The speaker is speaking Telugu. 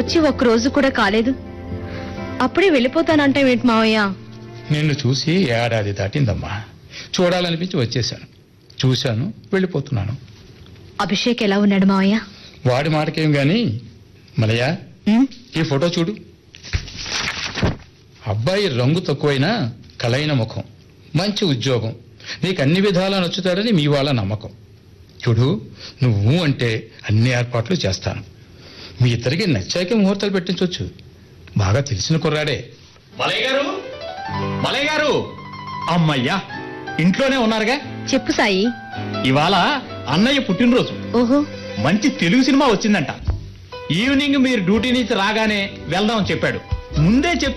వచ్చి ఒక్క రోజు కూడా కాలేదు అప్పుడే వెళ్ళిపోతానంటే ఏంటి మావయ్య నిన్ను చూసి ఏడాది దాటిందమ్మా చూడాలనిపించి వచ్చేసాను చూశాను వెళ్ళిపోతున్నాను అభిషేక్ ఎలా ఉన్నాడు మావయ్య వాడి మాటకేం గాని మలయ ఉమ్, ఈ ఫోటో చూడు అబ్బాయి రంగు తక్కువైనా కలైన ముఖం మంచి ఉద్యోగం నీకు అన్ని విధాలా నచ్చుతాడని మీ వాళ్ళ నమ్మకం చూడు నువ్వు అంటే అన్ని ఏర్పాట్లు చేస్తాను మీ ఇద్దరికి నచ్చాకే ముహూర్తాలు పెట్టించవచ్చు బాగా తెలిసిన కుర్రాడే మలయ్య గారు మలయ్య గారు అమ్మయ్యా ఇంట్లోనే ఉన్నారుగా చెప్పు సాయి ఇవాళ అన్నయ్య పుట్టినరోజు ఓహో మంచి తెలుగు సినిమా వచ్చిందంట ఈవినింగ్ మీరు డ్యూటీ నుంచి రాగానే వెళ్దామని చెప్పాడు ముందే చెప్తే